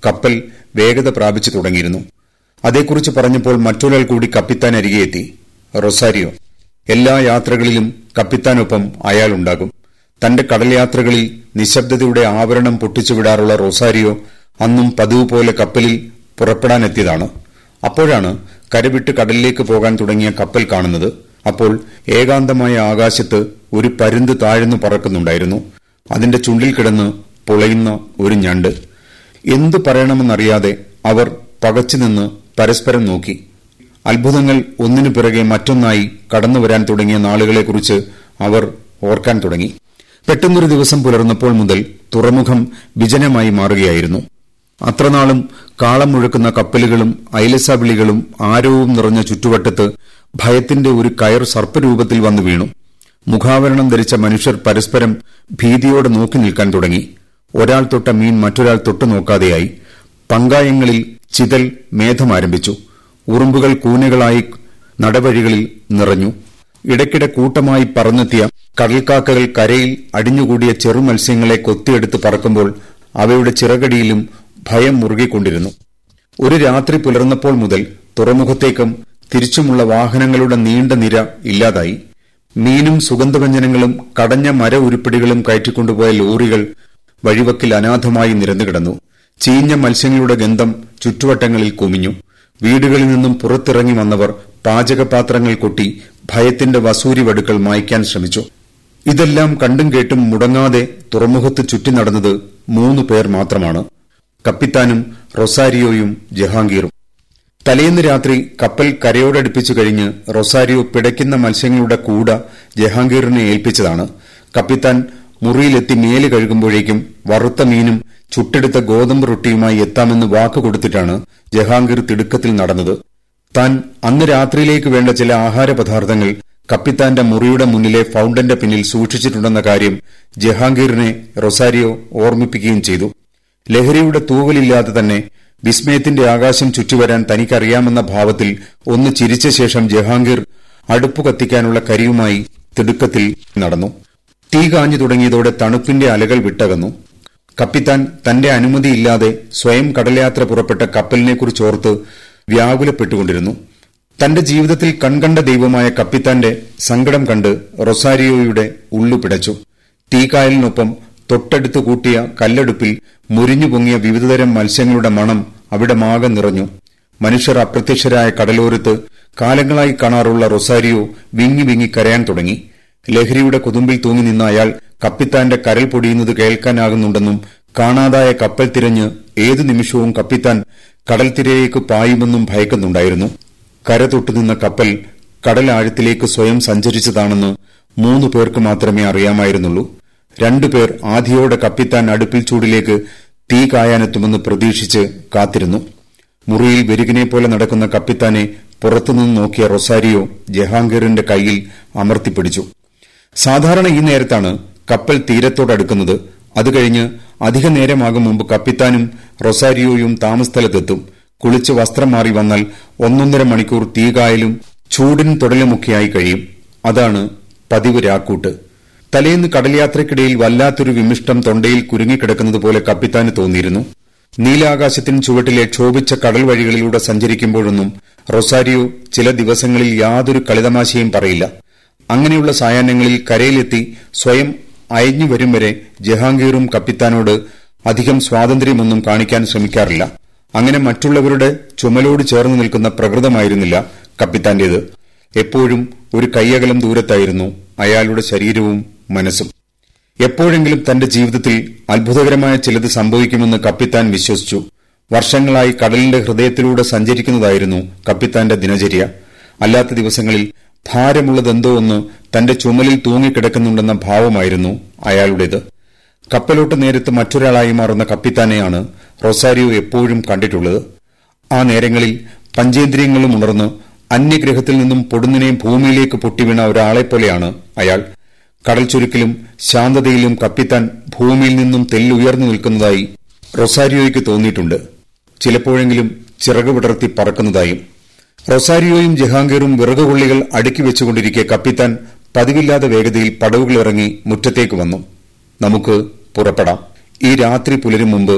കപ്പൽ വേഗത പ്രാപിച്ചു തുടങ്ങിയിരുന്നു അതേക്കുറിച്ച് പറഞ്ഞപ്പോൾ മറ്റൊരാൾ കൂടി കപ്പിത്താൻ അരികെ എത്തി റൊസാരിയോ എല്ലാ യാത്രകളിലും കപ്പിത്താനൊപ്പം അയാളുണ്ടാകും തന്റെ കടൽ യാത്രകളിൽ നിശബ്ദതയുടെ ആവരണം പൊട്ടിച്ചുവിടാറുള്ള റൊസാരിയോ അന്നും പതിവ് പോലെ കപ്പലിൽ പുറപ്പെടാനെത്തിയതാണ് അപ്പോഴാണ് കരവിട്ട് കടലിലേക്ക് പോകാൻ തുടങ്ങിയ കപ്പൽ കാണുന്നത് അപ്പോൾ ഏകാന്തമായ ആകാശത്ത് ഒരു പരുന്ത് താഴ്ന്നു പറക്കുന്നുണ്ടായിരുന്നു അതിന്റെ ചുണ്ടിൽ കിടന്ന് പൊളയുന്ന ഒരു ഞണ്ട് എന്തു പറയണമെന്നറിയാതെ അവർ പകച്ചുനിന്ന് പരസ്പരം നോക്കി അത്ഭുതങ്ങൾ ഒന്നിനു പിറകെ മറ്റൊന്നായി കടന്നുവരാൻ തുടങ്ങിയ നാളുകളെക്കുറിച്ച് അവർ ഓർക്കാൻ തുടങ്ങി പെട്ടെന്നൊരു ദിവസം പുലർന്നപ്പോൾ മുതൽ തുറമുഖം വിജനമായി മാറുകയായിരുന്നു അത്രനാളും കാളം മുഴക്കുന്ന കപ്പലുകളും ഐലസവിളികളും ആരവവും നിറഞ്ഞ ചുറ്റുവട്ടത്ത് ഭയത്തിന്റെ ഒരു കയർ സർപ്പരൂപത്തിൽ വന്നു വീണു മുഖാവരണം ധരിച്ച മനുഷ്യർ പരസ്പരം ഭീതിയോടെ നോക്കി നിൽക്കാൻ തുടങ്ങി ഒരാൾ തൊട്ട മീൻ മറ്റൊരാൾ തൊട്ടു നോക്കാതെയായി പങ്കായങ്ങളിൽ ചിതൽ മേധമാരംഭിച്ചു ഉറുമ്പുകൾ കൂനകളായി നടവഴികളിൽ നിറഞ്ഞു ഇടയ്ക്കിടെ കൂട്ടമായി പറന്നെത്തിയ കടൽക്കാക്കകൾ കരയിൽ അടിഞ്ഞുകൂടിയ ചെറുമത്സ്യങ്ങളെ കൊത്തിയെടുത്ത് പറക്കുമ്പോൾ അവയുടെ ചിറകടിയിലും ഭയം മുറുകിക്കൊണ്ടിരുന്നു ഒരു രാത്രി പുലർന്നപ്പോൾ മുതൽ തുറമുഖത്തേക്കും തിരിച്ചുമുള്ള വാഹനങ്ങളുടെ നീണ്ട നിര ഇല്ലാതായി മീനും സുഗന്ധവ്യഞ്ജനങ്ങളും കടഞ്ഞ മര ഉരുപ്പിടികളും കയറ്റിക്കൊണ്ടുപോയ ലോറികൾ വഴിവക്കിൽ അനാഥമായി നിരന്നുകിടന്നു ചീഞ്ഞ മത്സ്യങ്ങളുടെ ഗന്ധം ചുറ്റുവട്ടങ്ങളിൽ കുമിഞ്ഞു വീടുകളിൽ നിന്നും പുറത്തിറങ്ങി വന്നവർ പാചകപാത്രങ്ങൾ കൊട്ടി ഭയത്തിന്റെ വസൂരി വടുക്കൾ മായ്ക്കാൻ ശ്രമിച്ചു ഇതെല്ലാം കണ്ടും കേട്ടും മുടങ്ങാതെ തുറമുഖത്ത് ചുറ്റി നടന്നത് മൂന്ന് പേർ മാത്രമാണ് കപ്പിത്താനും റൊസാരിയോയും ജഹാംഗീറും തലേന്ന് രാത്രി കപ്പൽ കരയോടടുപ്പിച്ചു കഴിഞ്ഞ് റൊസാരിയോ പിടയ്ക്കുന്ന മത്സ്യങ്ങളുടെ കൂട ജഹാംഗീറിനെ ഏൽപ്പിച്ചതാണ് കപ്പിത്താൻ മുറിയിലെത്തി മേല് കഴുകുമ്പോഴേക്കും വറുത്ത മീനും ചുട്ടെടുത്ത ഗോതമ്പ് റൊട്ടിയുമായി എത്താമെന്ന് വാക്ക് കൊടുത്തിട്ടാണ് ജഹാംഗീർ തിടുക്കത്തിൽ നടന്നത് താൻ അന്ന് രാത്രിയിലേക്ക് വേണ്ട ചില ആഹാരപദാർത്ഥങ്ങൾ കപ്പിത്താന്റെ മുറിയുടെ മുന്നിലെ ഫൌണ്ടന്റെ പിന്നിൽ സൂക്ഷിച്ചിട്ടുണ്ടെന്ന കാര്യം ജഹാംഗീറിനെ റൊസാരിയോ ഓർമ്മിപ്പിക്കുകയും ചെയ്തു ലഹരിയുടെ തൂവലില്ലാതെ തന്നെ വിസ്മയത്തിന്റെ ആകാശം ചുറ്റിവരാൻ തനിക്കറിയാമെന്ന ഭാവത്തിൽ ഒന്ന് ചിരിച്ച ശേഷം ജഹാംഗീർ അടുപ്പു കത്തിക്കാനുള്ള കരിയുമായി തിടുക്കത്തിൽ നടന്നു തീ കാഞ്ഞു തുടങ്ങിയതോടെ തണുപ്പിന്റെ അലകൾ വിട്ടകന്നു കപ്പിത്താൻ തന്റെ അനുമതിയില്ലാതെ സ്വയം കടൽയാത്ര പുറപ്പെട്ട കപ്പലിനെക്കുറിച്ചോർത്ത് വ്യാകുലപ്പെട്ടുകൊണ്ടിരുന്നു തന്റെ ജീവിതത്തിൽ കൺകണ്ട ദൈവമായ കപ്പിത്താന്റെ സങ്കടം കണ്ട് റൊസാരിയോയുടെ ഉള്ളു പിടച്ചു തീക്കായലിനൊപ്പം തൊട്ടടുത്ത് കൂട്ടിയ കല്ലടുപ്പിൽ മുരിഞ്ഞു പൊങ്ങിയ വിവിധതരം മത്സ്യങ്ങളുടെ മണം അവിടെ മാകെ നിറഞ്ഞു മനുഷ്യർ അപ്രത്യക്ഷരായ കടലോരത്ത് കാലങ്ങളായി കാണാറുള്ള റൊസാരിയോ വിങ്ങി വിങ്ങി കരയാൻ തുടങ്ങി ലഹരിയുടെ കുതുമ്പിൽ തൂങ്ങി നിന്ന അയാൾ കപ്പിത്താന്റെ കരൽ പൊടിയുന്നത് കേൾക്കാനാകുന്നുണ്ടെന്നും കാണാതായ കപ്പൽ തിരഞ്ഞ് ഏതു നിമിഷവും കപ്പിത്താൻ കടൽത്തിരയിലേക്ക് പായുമെന്നും ഭയക്കുന്നുണ്ടായിരുന്നു കര തൊട്ടുനിന്ന കപ്പൽ കടലാഴത്തിലേക്ക് സ്വയം സഞ്ചരിച്ചതാണെന്ന് മൂന്നു പേർക്ക് മാത്രമേ അറിയാമായിരുന്നുള്ളൂ രണ്ടുപേർ ആധിയോടെ കപ്പിത്താൻ അടുപ്പിൽ ചൂടിലേക്ക് തീ കായാനെത്തുമെന്ന് പ്രതീക്ഷിച്ച് കാത്തിരുന്നു മുറിയിൽ വെരുകിനെ പോലെ നടക്കുന്ന കപ്പിത്താനെ പുറത്തുനിന്ന് നോക്കിയ റൊസാരിയോ ജഹാംഗീറിന്റെ കൈയിൽ അമർത്തിപ്പിടിച്ചു സാധാരണ ഈ നേരത്താണ് കപ്പൽ തീരത്തോടടുക്കുന്നത് അത് കഴിഞ്ഞ് അധിക നേരമാകും മുമ്പ് കപ്പിത്താനും റൊസാരിയോയും താമസസ്ഥലത്തെത്തും കുളിച്ച് വസ്ത്രം മാറി വന്നാൽ ഒന്നൊന്നര മണിക്കൂർ തീകായലും ചൂടിന് തുടലുമൊക്കെയായി കഴിയും അതാണ് പതിവ് രാക്കൂട്ട് തലേന്ന് കടൽയാത്രയ്ക്കിടയിൽ വല്ലാത്തൊരു വിമിഷ്ടം തൊണ്ടയിൽ കുരുങ്ങിക്കിടക്കുന്നത് പോലെ കപ്പിത്താന് തോന്നിയിരുന്നു നീലാകാശത്തിന് ചുവട്ടിലെ ക്ഷോഭിച്ച കടൽ വഴികളിലൂടെ സഞ്ചരിക്കുമ്പോഴൊന്നും റൊസാരിയോ ചില ദിവസങ്ങളിൽ യാതൊരു കളിതമാശയും പറയില്ല അങ്ങനെയുള്ള സായാഹ്നങ്ങളിൽ കരയിലെത്തി സ്വയം അയഞ്ഞു വരും വരെ ജഹാംഗീറും കപ്പിത്താനോട് അധികം സ്വാതന്ത്ര്യമൊന്നും കാണിക്കാൻ ശ്രമിക്കാറില്ല അങ്ങനെ മറ്റുള്ളവരുടെ ചുമലോട് ചേർന്ന് നിൽക്കുന്ന പ്രകൃതമായിരുന്നില്ല കപ്പിത്താന്റേത് എപ്പോഴും ഒരു കൈയകലം ദൂരത്തായിരുന്നു അയാളുടെ ശരീരവും മനസ്സും എപ്പോഴെങ്കിലും തന്റെ ജീവിതത്തിൽ അത്ഭുതകരമായ ചിലത് സംഭവിക്കുമെന്ന് കപ്പിത്താൻ വിശ്വസിച്ചു വർഷങ്ങളായി കടലിന്റെ ഹൃദയത്തിലൂടെ സഞ്ചരിക്കുന്നതായിരുന്നു കപ്പിത്താന്റെ ദിനചര്യ അല്ലാത്ത ദിവസങ്ങളിൽ ഭാരമുള്ളതെന്തോ ഒന്ന് തന്റെ ചുമലിൽ തൂങ്ങിക്കിടക്കുന്നുണ്ടെന്ന ഭാവമായിരുന്നു അയാളുടേത് കപ്പലോട്ട് നേരത്ത് മറ്റൊരാളായി മാറുന്ന കപ്പിത്താനെയാണ് റൊസാരിയോ എപ്പോഴും കണ്ടിട്ടുള്ളത് ആ നേരങ്ങളിൽ പഞ്ചേന്ദ്രിയങ്ങളും ഉണർന്ന് അന്യഗ്രഹത്തിൽ നിന്നും പൊടുന്നിനെ ഭൂമിയിലേക്ക് പൊട്ടിവീണ ഒരാളെപ്പോലെയാണ് അയാൾ കടൽ ചുരുക്കിലും ശാന്തതയിലും കപ്പിത്താൻ ഭൂമിയിൽ നിന്നും തെല്ലുയർന്നു നിൽക്കുന്നതായി റൊസാരിയോയ്ക്ക് തോന്നിയിട്ടുണ്ട് ചിലപ്പോഴെങ്കിലും ചിറക് വിടർത്തി പറക്കുന്നതായും റൊസാരിയോയും ജഹാംഗീറും വിറകുകൊള്ളികൾ അടുക്കി വെച്ചുകൊണ്ടിരിക്കെ കപ്പിത്താൻ പതിവില്ലാത്ത വേഗതയിൽ പടവുകളിറങ്ങി മുറ്റത്തേക്ക് വന്നു നമുക്ക് പുറപ്പെടാം ഈ രാത്രി പുലരും മുമ്പ്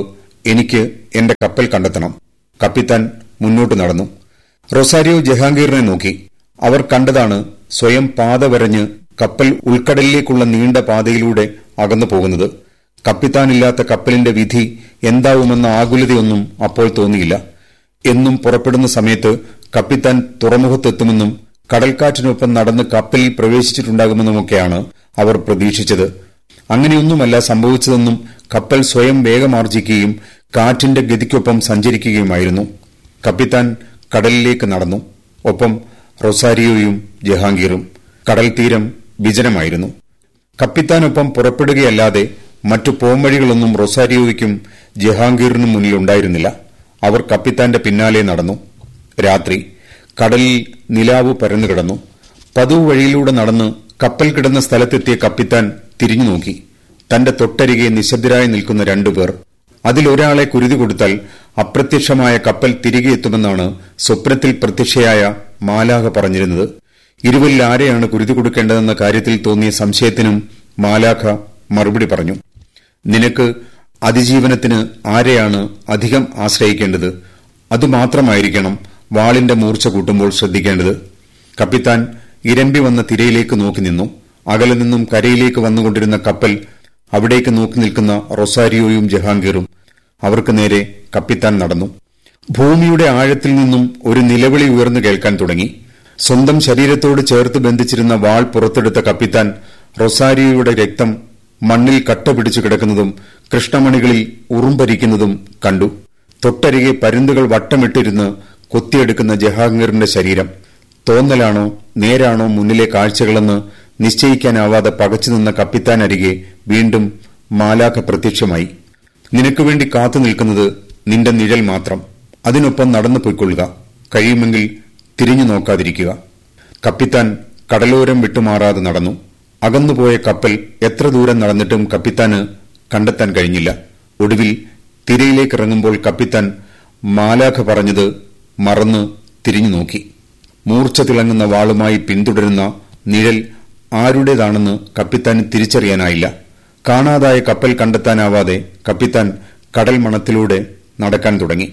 എനിക്ക് എന്റെ കപ്പൽ കണ്ടെത്തണം കപ്പിത്താൻ മുന്നോട്ട് നടന്നു റൊസാരിയോ ജഹാംഗീറിനെ നോക്കി അവർ കണ്ടതാണ് സ്വയം പാത വരഞ്ഞ് കപ്പൽ ഉൾക്കടലിലേക്കുള്ള നീണ്ട പാതയിലൂടെ അകന്നു പോകുന്നത് കപ്പിത്താനില്ലാത്ത കപ്പലിന്റെ വിധി എന്താവുമെന്ന ആകുലതയൊന്നും അപ്പോൾ തോന്നിയില്ല എന്നും പുറപ്പെടുന്ന സമയത്ത് കപ്പിത്താൻ തുറമുഖത്തെത്തുമെന്നും കടൽക്കാറ്റിനൊപ്പം നടന്ന് കപ്പലിൽ പ്രവേശിച്ചിട്ടുണ്ടാകുമെന്നുമൊക്കെയാണ് അവർ പ്രതീക്ഷിച്ചത് അങ്ങനെയൊന്നുമല്ല സംഭവിച്ചതെന്നും കപ്പൽ സ്വയം വേഗമാർജിക്കുകയും കാറ്റിന്റെ ഗതിക്കൊപ്പം സഞ്ചരിക്കുകയുമായിരുന്നു കപ്പിത്താൻ കടലിലേക്ക് നടന്നു ഒപ്പം റൊസാരിയോയും ജഹാംഗീറും കടൽ തീരം വിജനമായിരുന്നു കപ്പിത്താനൊപ്പം പുറപ്പെടുകയല്ലാതെ മറ്റു പോംവഴികളൊന്നും റൊസാരിയോയ്ക്കും ജഹാംഗീറിനും മുന്നിലുണ്ടായിരുന്നില്ല അവർ കപ്പിത്താന്റെ പിന്നാലെ നടന്നു രാത്രി കടലിൽ നിലാവ് പരന്നു കിടന്നു പതിവ് വഴിയിലൂടെ നടന്ന് കപ്പൽ കിടന്ന സ്ഥലത്തെത്തിയ കപ്പിത്താൻ തിരിഞ്ഞു നോക്കി തന്റെ തൊട്ടരികെ നിശബ്ദരായി നിൽക്കുന്ന രണ്ടുപേർ അതിലൊരാളെ കുരുതി കൊടുത്താൽ അപ്രത്യക്ഷമായ കപ്പൽ തിരികെ എത്തുമെന്നാണ് സ്വപ്നത്തിൽ പ്രത്യക്ഷയായ മാലാഹ പറഞ്ഞിരുന്നത് ഇരുവരിൽ ആരെയാണ് കുരുതി കൊടുക്കേണ്ടതെന്ന കാര്യത്തിൽ തോന്നിയ സംശയത്തിനും മാലാഖ മറുപടി പറഞ്ഞു നിനക്ക് അതിജീവനത്തിന് ആരെയാണ് അധികം ആശ്രയിക്കേണ്ടത് അതുമാത്രമായിരിക്കണം വാളിന്റെ മൂർച്ച കൂട്ടുമ്പോൾ ശ്രദ്ധിക്കേണ്ടത് കപ്പിത്താൻ ഇരമ്പി വന്ന തിരയിലേക്ക് നോക്കി നിന്നു അകലെ നിന്നും കരയിലേക്ക് വന്നുകൊണ്ടിരുന്ന കപ്പൽ അവിടേക്ക് നോക്കി നിൽക്കുന്ന റൊസാരിയോയും ജഹാംഗീറും അവർക്ക് നേരെ കപ്പിത്താൻ നടന്നു ഭൂമിയുടെ ആഴത്തിൽ നിന്നും ഒരു നിലവിളി ഉയർന്നു കേൾക്കാൻ തുടങ്ങി സ്വന്തം ശരീരത്തോട് ചേർത്ത് ബന്ധിച്ചിരുന്ന വാൾ പുറത്തെടുത്ത കപ്പിത്താൻ റൊസാരിയോയുടെ രക്തം മണ്ണിൽ കട്ട പിടിച്ചു കിടക്കുന്നതും കൃഷ്ണമണികളിൽ ഉറുമ്പരിക്കുന്നതും കണ്ടു തൊട്ടരികെ പരുന്തുകൾ വട്ടമിട്ടിരുന്ന് കൊത്തിയെടുക്കുന്ന ജഹാംഗീറിന്റെ ശരീരം തോന്നലാണോ നേരാണോ മുന്നിലെ കാഴ്ചകളെന്ന് നിശ്ചയിക്കാനാവാതെ പകച്ചുനിന്ന കപ്പിത്താൻ അരികെ വീണ്ടും മാലാഖ പ്രത്യക്ഷമായി നിനക്കുവേണ്ടി കാത്തു നിൽക്കുന്നത് നിന്റെ നിഴൽ മാത്രം അതിനൊപ്പം നടന്നു പോയിക്കൊള്ളുക കഴിയുമെങ്കിൽ തിരിഞ്ഞു നോക്കാതിരിക്കുക കപ്പിത്താൻ കടലോരം വിട്ടുമാറാതെ നടന്നു അകന്നുപോയ കപ്പൽ എത്ര ദൂരം നടന്നിട്ടും കപ്പിത്താന് കണ്ടെത്താൻ കഴിഞ്ഞില്ല ഒടുവിൽ തിരയിലേക്കിറങ്ങുമ്പോൾ കപ്പിത്താൻ മാലാഖ പറഞ്ഞത് മറന്ന് തിരിഞ്ഞു നോക്കി മൂർച്ച തിളങ്ങുന്ന വാളുമായി പിന്തുടരുന്ന നിഴൽ ആരുടേതാണെന്ന് കപ്പിത്താൻ തിരിച്ചറിയാനായില്ല കാണാതായ കപ്പൽ കണ്ടെത്താനാവാതെ കപ്പിത്താൻ കടൽ മണത്തിലൂടെ നടക്കാൻ തുടങ്ങി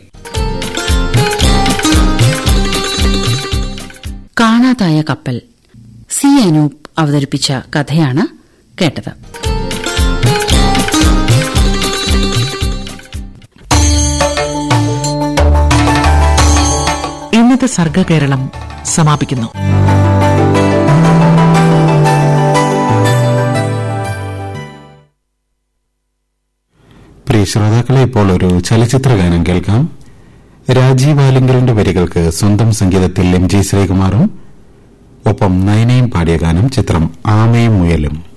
കാണാതായ കപ്പൽ സി അനൂപ് അവതരിപ്പിച്ച കഥയാണ് കേട്ടത് ഇന്നത്തെ സർഗകേരളം സമാപിക്കുന്നു പ്രിയ ശ്രോതാക്കളെ ഇപ്പോൾ ഒരു ചലച്ചിത്ര ഗാനം കേൾക്കാം രാജീവ് ആലിംഗറിന്റെ വരികൾക്ക് സ്വന്തം സംഗീതത്തിൽ എം ജി ശ്രീകുമാറും ഒപ്പം നയനയും പാടിയ ഗാനം ചിത്രം ആമയും മുയലും